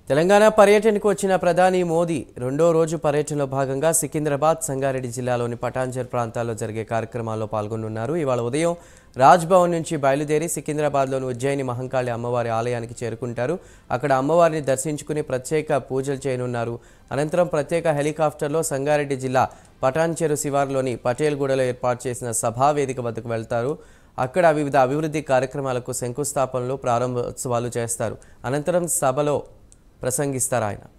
తెలంగాణ పర్యటనకు వచ్చిన ప్రధాని మోదీ రెండో రోజు పర్యటనలో భాగంగా సికింద్రాబాద్ సంగారెడ్డి జిల్లాలోని పటాన్చెర్ ప్రాంతాల్లో జరిగే కార్యక్రమాల్లో పాల్గొనున్నారు ఇవాళ ఉదయం రాజ్భవన్ నుంచి బయలుదేరి సికింద్రాబాద్లోని ఉజ్జయిని మహంకాళి అమ్మవారి ఆలయానికి చేరుకుంటారు అక్కడ అమ్మవారిని దర్శించుకుని ప్రత్యేక పూజలు చేయనున్నారు అనంతరం ప్రత్యేక హెలికాప్టర్లో సంగారెడ్డి జిల్లా పటాన్చెరు శివార్లోని పటేల్గూడలో ఏర్పాటు చేసిన సభా వేదిక వద్దకు వెళ్తారు అక్కడ వివిధ అభివృద్ధి కార్యక్రమాలకు శంకుస్థాపనలు ప్రారంభోత్సవాలు చేస్తారు అనంతరం సభలో ప్రసంగిస్తారు ఆయన